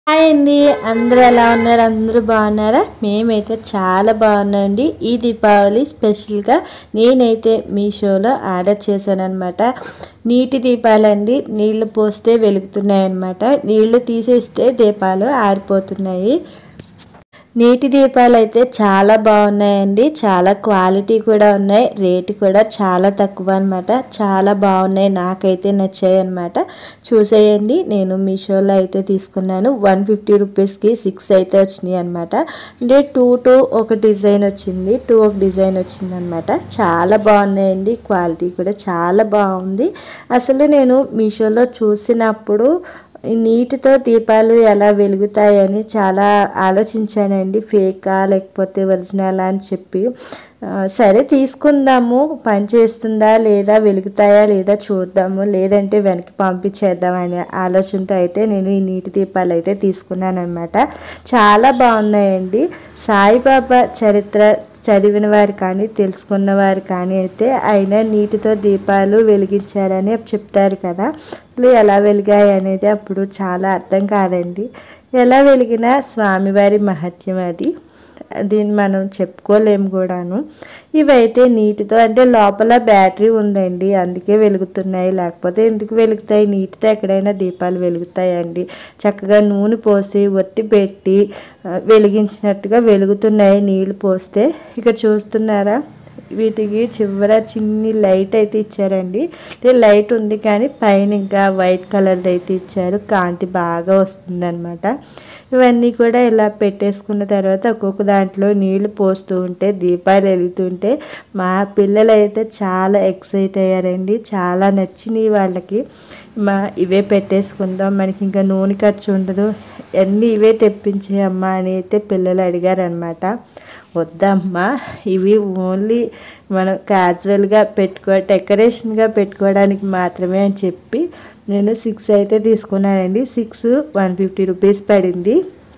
hi అండి అందరూ ఎలా ఉన్నారు అందరూ బాగున్నారా మేమైతే చాలా బాగున్నామండి ఈ దీపావళి స్పెషల్గా నేనైతే మీషోలో ఆర్డర్ చేశాను అనమాట నీటి దీపాలండి నీళ్లు పోస్తే వెలుగుతున్నాయి అనమాట నీళ్లు తీసేస్తే దీపాలు ఆరిపోతున్నాయి నీటి దీపాలు అయితే చాలా బాగున్నాయండి చాలా క్వాలిటీ కూడా ఉన్నాయి రేటు కూడా చాలా తక్కువ అనమాట చాలా బాగున్నాయి నాకైతే నచ్చాయి అనమాట చూసేయండి నేను మీషోలో అయితే తీసుకున్నాను వన్ ఫిఫ్టీ రూపీస్కి సిక్స్ అయితే వచ్చినాయి అనమాట అంటే టూ టూ ఒక డిజైన్ వచ్చింది టూ ఒక డిజైన్ వచ్చింది అనమాట చాలా బాగున్నాయండి క్వాలిటీ కూడా చాలా బాగుంది అసలు నేను మీషోలో చూసినప్పుడు ఈ నీటితో దీపాలు ఎలా వెలుగుతాయని చాలా ఆలోచించానండి ఫేకా లేకపోతే ఒరిజినల్ అని చెప్పి ఆ, సరే తీసుకుందాము పని చేస్తుందా లేదా వెలుగుతాయా లేదా చూద్దాము లేదంటే వెనక్కి పంపించేద్దాం అనే ఆలోచనతో అయితే నేను ఈ నీటి దీపాలు అయితే తీసుకున్నాను అనమాట చాలా బాగున్నాయండి సాయిబాబా చరిత్ర చదివిన వారు కానీ తెలుసుకున్న వారు కానీ అయితే ఆయన నీటితో దీపాలు వెలిగించారని చెప్తారు కదా అసలు ఎలా వెలిగాయి అనేది అప్పుడు చాలా అర్థం కాదండి ఎలా వెలిగిన స్వామివారి మహత్యం అది దీన్ని మనం చెప్పుకోలేము కూడాను ఇవైతే నీటితో అంటే లోపల బ్యాటరీ ఉందండి అందుకే వెలుగుతున్నాయి లేకపోతే ఎందుకు వెలుగుతాయి నీటితో ఎక్కడైనా దీపాలు వెలుగుతాయండి చక్కగా నూనె పోసి ఒత్తి పెట్టి ఆ, వెలిగించినట్టుగా వెలుగుతున్నాయి నీళ్లు పోస్తే ఇక్కడ చూస్తున్నారా వీటికి చివర చిన్ని లైట్ అయితే ఇచ్చారండి అంటే లైట్ ఉంది కానీ పైన ఇంకా వైట్ కలర్ అయితే ఇచ్చారు కాంతి బాగా వస్తుందన్నమాట ఇవన్నీ కూడా ఇలా పెట్టేసుకున్న తర్వాత ఒక్కొక్క దాంట్లో నీళ్లు పోస్తూ ఉంటే దీపాలు వెలుగుతుంటే మా పిల్లలు అయితే చాలా ఎక్సైట్ అయ్యారండి చాలా నచ్చినాయి వాళ్ళకి మా ఇవే పెట్టేసుకుందాం మనకి ఇంకా నూనె ఖర్చు ఉండదు అన్నీ ఇవే తెప్పించే అమ్మా అని అయితే పిల్లలు అడిగారనమాట వద్దమ్మా ఇవి ఓన్లీ మనం క్యాజువల్గా పెట్టుకో డెకరేషన్గా పెట్టుకోవడానికి మాత్రమే అని చెప్పి నేను సిక్స్ అయితే తీసుకున్నానండి సిక్స్ వన్ ఫిఫ్టీ రూపీస్ పడింది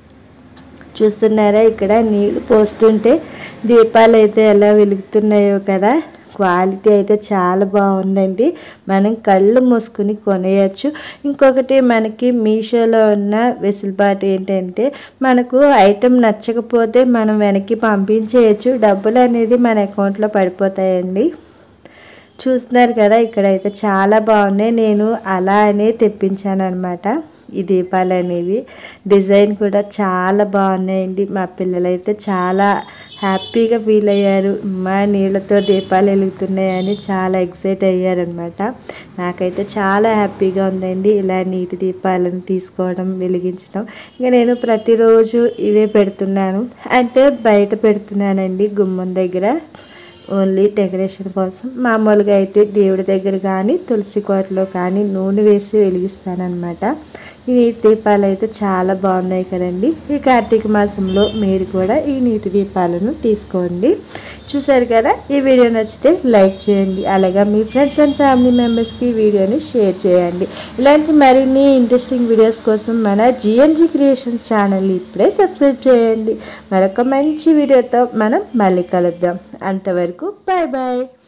చూస్తున్నారా ఇక్కడ నీళ్ళు పోస్తుంటే దీపాలు అయితే ఎలా వెలుగుతున్నాయో కదా క్వాలిటీ అయితే చాలా బాగుందండి మనం కళ్ళు మూసుకుని కొనేయచ్చు ఇంకొకటి మనకి మీషోలో ఉన్న వెసులుబాటు ఏంటంటే మనకు ఐటెం నచ్చకపోతే మనం వెనక్కి పంపించేయచ్చు డబ్బులు అనేది మన అకౌంట్లో పడిపోతాయండి చూస్తున్నారు కదా ఇక్కడైతే చాలా బాగున్నాయి నేను అలా అనే తెప్పించాను అనమాట ఈ దీపాలు అనేవి డిజైన్ కూడా చాలా బాగున్నాయండి మా పిల్లలైతే చాలా హ్యాపీగా ఫీల్ అయ్యారు మా నీళ్ళతో దీపాలు వెలుగుతున్నాయని చాలా ఎక్సైట్ అయ్యారనమాట నాకైతే చాలా హ్యాపీగా ఉందండి ఇలా నీటి దీపాలను తీసుకోవడం వెలిగించడం ఇంకా నేను ప్రతిరోజు ఇవే పెడుతున్నాను అంటే బయట పెడుతున్నానండి గుమ్మం దగ్గర ఓన్లీ డెకరేషన్ కోసం మామూలుగా అయితే దేవుడి దగ్గర కానీ తులసి కోటలో కానీ నూనె వేసి వెలిగిస్తానమాట ఈ నీటి దీపాలు అయితే చాలా బాగున్నాయి కదండి ఈ కార్తీక మాసంలో మీరు కూడా ఈ నీటి దీపాలను తీసుకోండి చూసారు కదా ఈ వీడియో నచ్చితే లైక్ చేయండి అలాగే మీ ఫ్రెండ్స్ అండ్ ఫ్యామిలీ మెంబర్స్కి ఈ వీడియోని షేర్ చేయండి ఇలాంటి మరిన్ని ఇంట్రెస్టింగ్ వీడియోస్ కోసం మన జిఎంజీ క్రియేషన్స్ ఛానల్ని ఇప్పుడే సబ్స్క్రైబ్ చేయండి మరొక మంచి వీడియోతో మనం మళ్ళీ కలుద్దాం అంతవరకు బాయ్ బాయ్